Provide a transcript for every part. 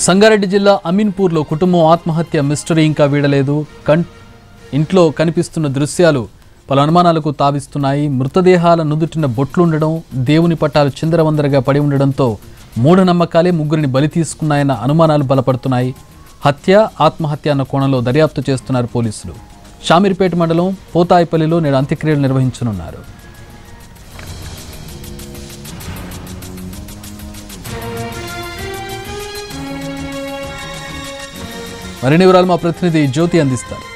సంగారెడ్డి జిల్లా అమీన్పూర్లో కుటుంబం ఆత్మహత్య మిస్టరీ ఇంకా వీడలేదు కన్ ఇంట్లో కనిపిస్తున్న దృశ్యాలు పలు అనుమానాలకు తావిస్తున్నాయి మృతదేహాల నుదుటిన బొట్లుండడం దేవుని పట్టాలు చిందరవందరగా పడి ఉండడంతో మూఢనమ్మకాలే ముగ్గురిని బలి తీసుకున్నాయన్న అనుమానాలు బలపడుతున్నాయి హత్య ఆత్మహత్య అన్న కోణంలో దర్యాప్తు చేస్తున్నారు పోలీసులు షామీర్పేట మండలం పోతాయిపల్లిలో నేడు అంత్యక్రియలు నిర్వహించనున్నారు మరిన్ని వివరాలు మా ప్రతినిధి జ్యోతి అందిస్తారు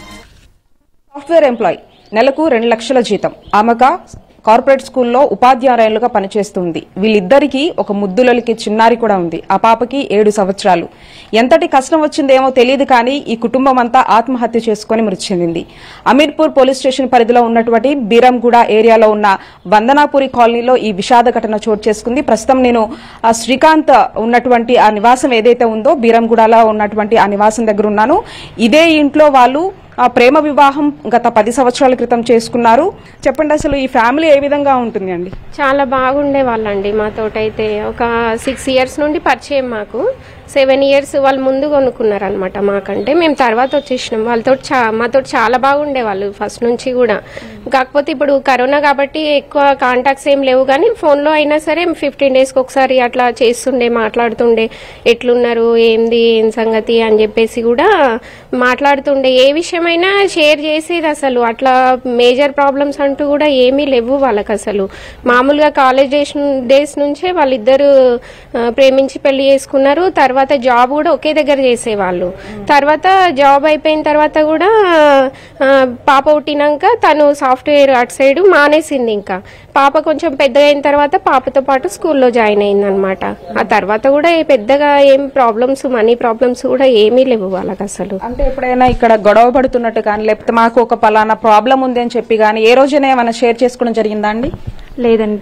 సాఫ్ట్వేర్ ఎంప్లాయ్ నెలకు రెండు లక్షల జీతం ఆమెక కార్పొరేట్ స్కూల్లో ఉపాధ్యాయులుగా పనిచేస్తుంది వీళ్ళిద్దరికీ ఒక ముద్దులకి చిన్నారి కూడా ఉంది ఆ పాపకి ఏడు సంవత్సరాలు ఎంతటి కష్టం వచ్చిందేమో తెలియదు కానీ ఈ కుటుంబం అంతా ఆత్మహత్య చేసుకుని మృతి చెందింది అమీర్పూర్ పోలీస్ స్టేషన్ పరిధిలో ఉన్నటువంటి బీరంగూడ ఏరియాలో ఉన్న వందనాపురి కాలనీలో ఈ విషాద ఘటన చోటు చేసుకుంది ప్రస్తుతం నేను ఆ శ్రీకాంత్ ఉన్నటువంటి ఆ నివాసం ఏదైతే ఉందో బీరంగూడలో ఉన్నటువంటి ఆ నివాసం దగ్గర ఉన్నాను ఇదే ఇంట్లో వాళ్ళు ఆ ప్రేమ వివాహం గత పది సంవత్సరాల క్రితం చేసుకున్నారు చెప్పండి అసలు ఈ ఫ్యామిలీ ఏ విధంగా ఉంటుంది అండి చాలా బాగుండే వాళ్ళండి మాతోటైతే ఒక సిక్స్ ఇయర్స్ నుండి పరిచయం మాకు సెవెన్ ఇయర్స్ వాళ్ళు ముందు కొనుక్కున్నారు అనమాట మాకంటే మేము తర్వాత వచ్చేసినాం వాళ్ళతో చా మాతో చాలా బాగుండే వాళ్ళు ఫస్ట్ నుంచి కూడా కాకపోతే ఇప్పుడు కరోనా కాబట్టి ఎక్కువ కాంటాక్ట్స్ ఏం లేవు కానీ ఫోన్లో అయినా సరే ఫిఫ్టీన్ డేస్కి ఒకసారి అట్లా చేస్తుండే మాట్లాడుతుండే ఎట్లున్నారు ఏంది ఏం సంగతి అని చెప్పేసి కూడా మాట్లాడుతుండే ఏ విషయమైనా షేర్ చేసేది అసలు అట్లా మేజర్ ప్రాబ్లమ్స్ అంటూ కూడా ఏమీ లేవు వాళ్ళకి అసలు మామూలుగా కాలేజ్ డేస్ డేస్ నుంచే వాళ్ళిద్దరు ఆ, ప్రేమించి పెళ్లి చేసుకున్నారు తర్వాత జాబ్ కూడా ఒకే దగ్గర చేసేవాళ్ళు తర్వాత జాబ్ అయిపోయిన తర్వాత కూడా ఆ, పాప పుట్టినాక తను సాఫ్ట్వేర్ అటు సైడ్ మానేసింది ఇంకా పాప కొంచెం పెద్దగా అయిన తర్వాత పాపతో పాటు స్కూల్లో జాయిన్ అయింది అనమాట ఆ తర్వాత కూడా ఏ పెద్దగా ఏం ప్రాబ్లమ్స్ మనీ ప్రాబ్లమ్స్ కూడా ఏమీ లేవు వాళ్ళకి అసలు అంటే ఎప్పుడైనా ఇక్కడ గొడవ పడుతున్నట్టు కానీ లేకపోతే మాకు ఒక పలానా ప్రాబ్లం ఉంది అని చెప్పి కానీ ఏ రోజైనా ఏమైనా షేర్ చేసుకోవడం జరిగిందా అండి లేదండి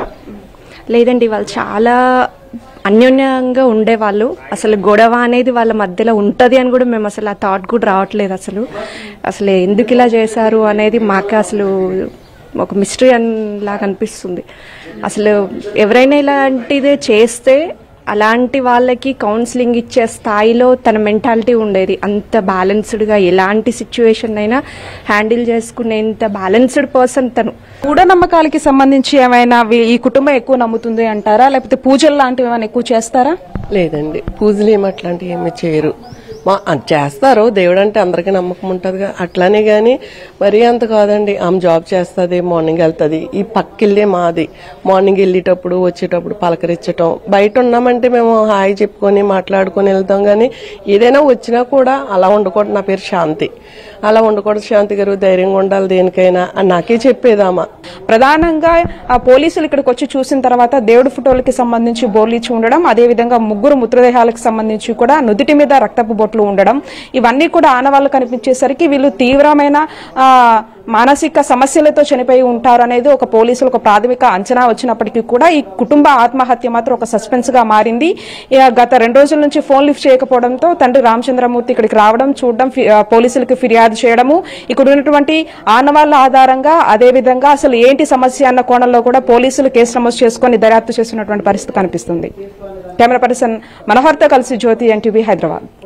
లేదండి వాళ్ళు చాలా అన్యోన్యంగా ఉండేవాళ్ళు అసలు గొడవ అనేది వాళ్ళ మధ్యలో ఉంటుంది అని కూడా మేము అసలు ఆ థాట్ కూడా రావట్లేదు అసలు అసలు ఎందుకు ఇలా చేశారు అనేది మాకే అసలు ఒక మిస్టరీ అని లాగా అనిపిస్తుంది అసలు ఎవరైనా ఇలాంటిదే చేస్తే అలాంటి వాళ్ళకి కౌన్సిలింగ్ ఇచ్చే స్థాయిలో తన మెంటాలిటీ ఉండేది అంత బ్యాలెన్స్డ్గా ఎలాంటి సిచ్యువేషన్ అయినా హ్యాండిల్ చేసుకునేంత బ్యాలెన్స్డ్ పర్సన్ తను మూఢనమ్మకాలకి సంబంధించి ఏమైనా వీ- ఈ కుటుంబం ఎక్కువ నమ్ముతుంది అంటారా లేకపోతే పూజలు లాంటివి ఏమైనా ఎక్కువ చేస్తారా లేదండి పూజలు ఏమి అట్లాంటివి ఏమి చేయరు మా అది చేస్తారు దేవుడు అంటే అందరికీ నమ్మకం ఉంటుందిగా అట్లానే కానీ మరీ అంత కాదండి ఆమె జాబ్ చేస్తుంది మార్నింగ్ వెళ్తుంది ఈ పక్కిల్లే మాది మార్నింగ్ వెళ్ళేటప్పుడు వచ్చేటప్పుడు పలకరించటం బయట ఉన్నామంటే మేము హాయ్ చెప్పుకొని మాట్లాడుకొని వెళ్తాం కానీ ఏదైనా వచ్చినా కూడా అలా ఉండకూడదు నా పేరు శాంతి అలా ఉండకూడదు శాంతి గారు ధైర్యంగా ఉండాలి దేనికైనా అని నాకే చెప్పేదామా ప్రధానంగా ఆ పోలీసులు ఇక్కడికి వచ్చి చూసిన తర్వాత దేవుడి ఫోటోలకి సంబంధించి బోర్లిచ్చి ఉండడం అదేవిధంగా ముగ్గురు మృతదేహాలకు సంబంధించి కూడా నుదుటి మీద రక్తపు బొట్లు ఉండడం ఇవన్నీ కూడా ఆనవాళ్ళు కనిపించేసరికి వీళ్ళు తీవ్రమైన ఆ, మానసిక సమస్యలతో చనిపోయి ఉంటారు అనేది ఒక పోలీసులు ఒక ప్రాథమిక అంచనా వచ్చినప్పటికీ కూడా ఈ కుటుంబ ఆత్మహత్య మాత్రం ఒక సస్పెన్స్ గా మారింది ఇక గత రెండు రోజుల నుంచి ఫోన్ లిఫ్ట్ చేయకపోవడంతో తండ్రి రామచంద్రమూర్తి ఇక్కడికి రావడం చూడడం ఫి- ఆ, పోలీసులకు ఫిర్యాదు చేయడము ఇక్కడ ఉన్నటువంటి ఆనవాళ్ల ఆధారంగా అదే విధంగా అసలు ఏంటి సమస్య అన్న కోణంలో కూడా పోలీసులు కేసు నమోదు చేసుకొని దర్యాప్తు చేస్తున్నటువంటి పరిస్థితి కనిపిస్తుంది కెమెరా పర్సన్ మనోహర్తో కలిసి జ్యోతి ఎన్టీవీ హైదరాబాద్